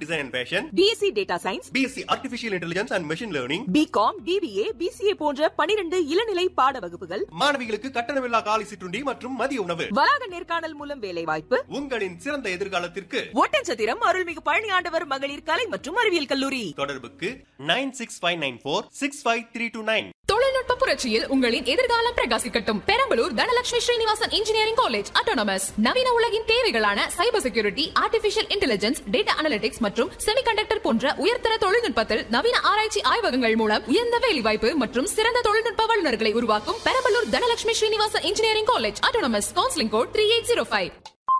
Design and fashion BSc data science BSc artificial intelligence and machine learning BCom DBA BCA போன்ற பனிரெண்டு இளநிலை பாட வகுப்புகள் மாணவிகளுக்கு கட்டணமில்லா காலை சிற்றுண்டி மற்றும் மதிய உணவு வளாக நேர்காணல் மூலம் வேலை வாய்ப்பு உங்களின் சிறந்த எதிர்காலத்திற்கு ஒட்டன்சத்திரம் அருள்மிகு பழனி ஆண்டவர் மகளிர் கலை மற்றும் அறிவியல் கல்லூரி தொடர்புக்கு nine six five nine four six five three two nine தொழில்நுட்ப புரட்சியில் உங்களின் எதிர்காலம் பிரகாசிக்கட்டும் Perambalur Dhanalakshmi Srinivasan engineering college autonomous நவீன உலகின் தேவைகளான cyber security artificial intelligence data analytics மற்றும் செமிகண்டக்டர் போன்ற உயர்தர தொழில்நுட்பத்தில் நவீன ஆராய்ச்சி ஆய்வகங்கள் மூலம் உயர்ந்த வேலைவாய்ப்பு மற்றும் சிறந்த தொழில்நுட்ப வல்லுநர்களை உருவாக்கும் Perambalur Dhanalakshmi Srinivasan engineering college autonomous counselling code three eight zero five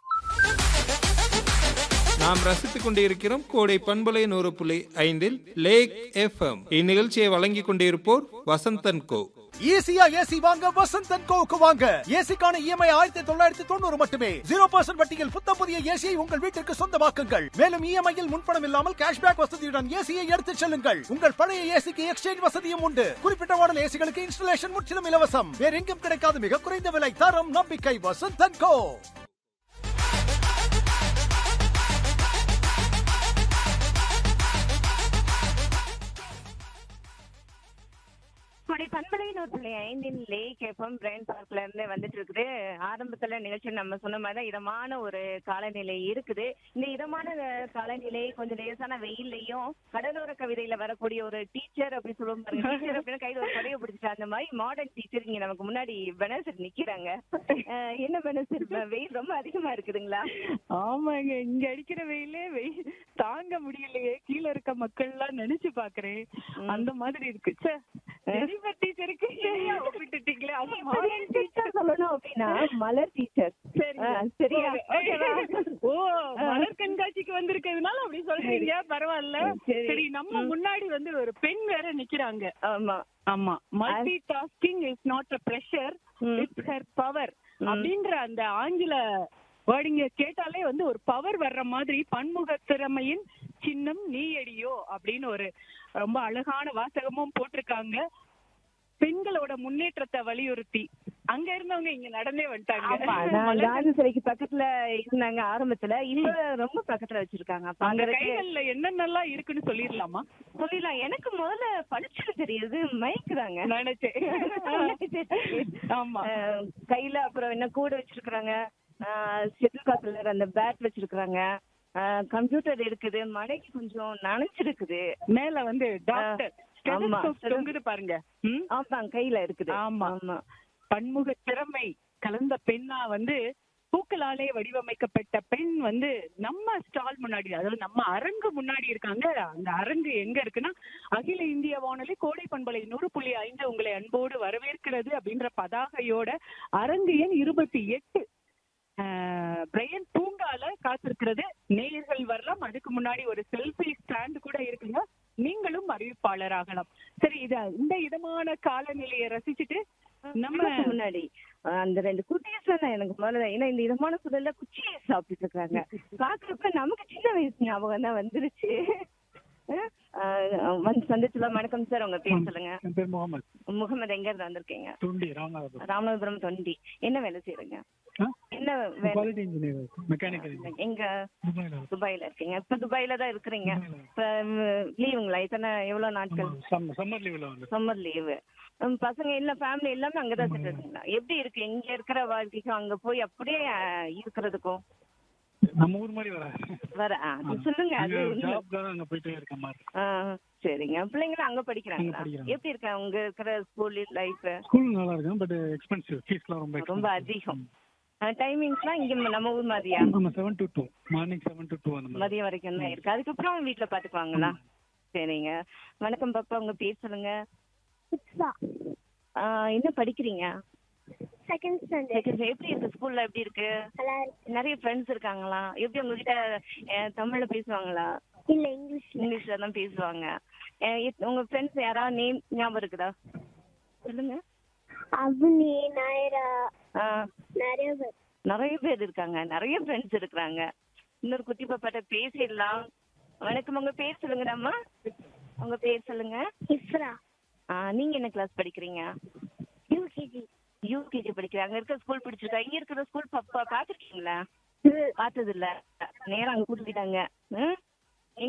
நாம் ரசித்துக் கொண்டிருக்கிறோம் கோடை பண்பலை நூறு புள்ளி ஐந்தில் லேக் எஃப்எம் இந்நிகழ்ச்சியை வழங்கிக் கொண்டிருப்போர் வசந்தன் கோ ஈஸியா ஏசி வாங்க வசந்தன் கோவுக்கு வாங்க ஏசிக்கான இஎம்ஐ ஆயிரத்தி தொள்ளாயிரத்தி தொண்ணூறு மட்டுமே ஜீரோ பர்சன்ட் வட்டியில் புத்த புதிய ஏசியை உங்கள் வீட்டிற்கு சொந்தமாக்குங்கள் மேலும் இஎம்ஐயில் முன்பணம் இல்லாமல் கேஷ்பேக் வசதியுடன் ஏசியை எடுத்துச் செல்லுங்கள் உங்கள் பழைய ஏசிக்கு எக்ஸ்சேஞ்ச் வசதியும் உண்டு குறிப்பிட்ட மாடல் ஏசிகளுக்கு இன்ஸ்டலேஷன் முற்றிலும் இலவசம் வேற எங்கும் கிடைக்காத மிக குறைந்த விலை தரம் நம்பிக்கை வசந்தன் கோ கொடை பண்பலையின் ஒரு பிள்ளை ஐந்தின் லேக் எஃப்எம் பிரெயின் பார்க்ல இருந்து வந்துட்டு இருக்குது ஆரம்பத்துல நிகழ்ச்சி நம்ம சொன்ன மாதிரி தான் இதமான ஒரு காலநிலை இருக்குது இந்த இதமான அஹ், காலநிலை கொஞ்சம் லேசான வெயில்லையும் கடலோர கவிதையில வரக்கூடிய ஒரு டீச்சர் அப்படி சொல்லுவோம் பாருங்க டீச்சர் அப்படின்னு கையில ஒரு படையை பிடிச்சிட்டு அந்த மாதிரி மாடர்ன் டீச்சர் இங்க நமக்கு முன்னாடி பெனசர் நிக்கிறாங்க அஹ், என்ன பெனசர் வெயில் ரொம்ப அதிகமா இருக்குதுங்களா ஆமாங்க இங்க அடிக்கிற வெயிலே வெயில் தாங்க முடியலையே கீழ இருக்க மக்கள் எல்லாம் நினைச்சு பாக்குறேன் அந்த மாதிரி இருக்கு ச்சே, ஜெனிஃபர் டீச்சருக்கு சரியா ஒப்பிட்டுட்டீங்களே அது மாடர்ன் டீச்சர் சொல்லணும் அப்படின்னா மலர் டீச்சர் சரி சரியா ஓகேவா? ஓ மலர் கண்காட்சிக்கு வந்திருக்கிறதுனால அப்படி சொல்றீங்க பரவாயில்ல சரி. சரி நம்ம முன்னாடி வந்து ஒரு பெண் வேற நிக்கிறாங்க ஆமா ஆமா multitasking is not a pressure hmm. It's her power அப்படின்ற அந்த ஆங்கில வேர்டிங்க கேட்டாலே வந்து ஒரு பவர் வர்ற மாதிரி பன்முக திறமையின் சின்னம் நீயடியோ அப்படின்னு ஒரு ரொம்ப அழகான வாசகமும் போட்டிருக்காங்க பெண்களோட முன்னேற்றத்தை வலியுறுத்தி அங்க இருந்தவங்க இங்க நடந்தே ஆமா வந்துட்டாங்க நான் மலர் காந்தி சிலைக்கு பக்கத்துல இருந்தாங்க ஆரம்பத்துல இப்ப ரொம்ப பக்கத்துல வச்சிருக்காங்க அப்ப அங்க அங்க இருக்கு கைகள்ல என்னென்னலாம் இருக்குன்னு சொல்லிடலாமா சொல்லிடலாம் எனக்கு முதல்ல படிச்சுட்டு தெரியுது மைக் தாங்க நினைச்சேன் ஆமா அஹ், கையில அப்புறம் என்ன கூட வச்சிருக்காங்க ஷெட்டில் காத்துல அந்த பேட் வச்சிருக்காங்க கம்ப்யூட்டர் இருக்குது மழைக்கு கொஞ்சம் நனைச்சிருக்குது மேல வந்து டாக்டர் ஆமா. stethoscope தொங்குது பாருங்க ம்? ஆமா கையில இருக்குது ஆமா. ஆமா பன்முக திறமை கலந்த பெண்ணா வந்து பூக்களாலே வடிவமைக்கப்பட்ட பெண் வந்து நம்ம ஸ்டால் முன்னாடி அதாவது நம்ம அரங்கு முன்னாடி இருக்காங்க அந்த அரங்கு எங்க இருக்குன்னா அகில இந்திய வானொலி கோடை பண்பலை நூறு புள்ளி ஐந்து உங்களை அன்போடு வரவேற்கிறது அப்படின்ற பதாகையோட அரங்கு எண் இருபத்தி எட்டு ஆஹ், பிரையன் பூங்கால காத்திருக்கிறது நேயர்கள் வரலாம் அதுக்கு முன்னாடி ஒரு செல்ஃபி ஸ்டாண்ட் கூட இருக்குங்க நீங்களும் அறிவிப்பாளர் ஆகலாம் சரி இத இந்த இதமான காலநிலையை ரசிச்சுட்டு நம்ம நம்ம முன்னாடி அஹ், அந்த ரெண்டு குட்டீஸ் தான் எனக்கு முதல்ல ஏன்னா இந்த இதமான சூழல்ல குச்சியை சாப்பிட்டு இருக்காங்க பாக்குறப்ப நமக்கு சின்ன வயசு ஞாபகம் தான் வந்துருச்சு அஹ், அஹ், வந்து சந்திச்சுலாம் வணக்கம் சார் உங்க பேர் சொல்லுங்க என் பேர் முகமது முகமது எங்க இருந்து வந்திருக்கீங்க தொண்டி ராமநாதபுரம் ராமநாதபுரம் தொண்டி என்ன வேலை செய்யறீங்க ஆ? என்ன வேலை குவாலிட்டி இன்ஜினியர் மெக்கானிக்கல் இன்ஜினியர் எங்க துபாயில இருக்கு. துபாயில இருக்கீங்க இப்ப துபாயில தான் இருக்கிறீங்க துபாயில இருக்கு. இப்ப லீவுங்களா இத்தனை எவ்வளவு நாட்கள் ஆமா, சம்ம- சம்மர் லீவ்ல வந்து சம்மர் லீவு பசங்க எல்லாம் ஃபேமிலி எல்லாமே அங்கதான் செட்டில் இருக்குங்களா எப்படி இருக்கு இங்க இருக்கிற வாழ்க்கைக்கும் அங்க போய் அப்படியே அஹ், இருக்கிறதுக்கும் நம்ம ஊர் மாதிரி வர வர ஆ, அது சொல்லுங்க அது உண்மை. ஜாப் தான் அங்க போயிட்டே இருக்க மாதிரி இருக்கு. ஆ, சரிங்க பிள்ளைங்களும் அங்க படிக்கிறாங்களா அங்க படிக்கிறாங்க. எப்படி இருக்கு அங்க இருக்கிற ஸ்கூல் லைஃப் ஸ்கூல் நல்லா இருக்கும் பட் எக்ஸ்பென்சிவ் ஃபீஸ்லாம் ரொம்ப ரொம்ப expensive. அதிகம் டைமிங்ஸ்லாம் இங்க நம்ம ஊர் மாதிரியா ஆமா seven to two morning seven to two அந்த மாதிரி மதியம் வரைக்கும் தான் இருக்கு அதுக்கப்புறம் வீட்ல பாத்துக்குவாங்களா சரிங்க வணக்கம் பாப்பா உங்க பேர் சொல்லுங்க ஆ, என்ன படிக்கிறீங்க செகண்ட் ஸ்டாண்டர்ட் Second, எப்படி இருக்கு ஸ்கூல்ல எப்படி இருக்கு நல்லா இருக்கு நிறைய ஃப்ரெண்ட்ஸ் இருக்காங்களா எப்படி உங்ககிட்ட அஹ், தமிழ்ல பேசுவாங்களா இல்ல இங்கிலீஷ்ல இங்கிலீஷ்ல தான் பேசுவாங்க அஹ், எத்- உங்க ஃப்ரெண்ட்ஸ் யாராவது நேம் ஞாபகம் இருக்குதா சொல்லுங்க அபுனி நாயரா ஆ, நிறைய பேர் நிறைய பேர் இருக்காங்க நிறைய ஃப்ரெண்ட்ஸ் இருக்கிறாங்க இன்னொரு குட்டி பாப்பாட்ட பேசிடலாம் வணக்கம் உங்க பேர் சொல்லுங்கடாம்மா உங்க பேர் சொல்லுங்க இஃப்ரா ஆ, நீங்க என்ன கிளாஸ் படிக்கிறீங்க யூகேஜி யூகேஜி படிக்கிறேன் அங்க இருக்க ஸ்கூல் பிடிச்சிருக்கா இங்க இருக்கிற ஸ்கூல் பாப்பா பாத்துருக்கீங்களா பார்த்தது இல்ல நேரா அங்க கூட்டிட்டாங்க ம்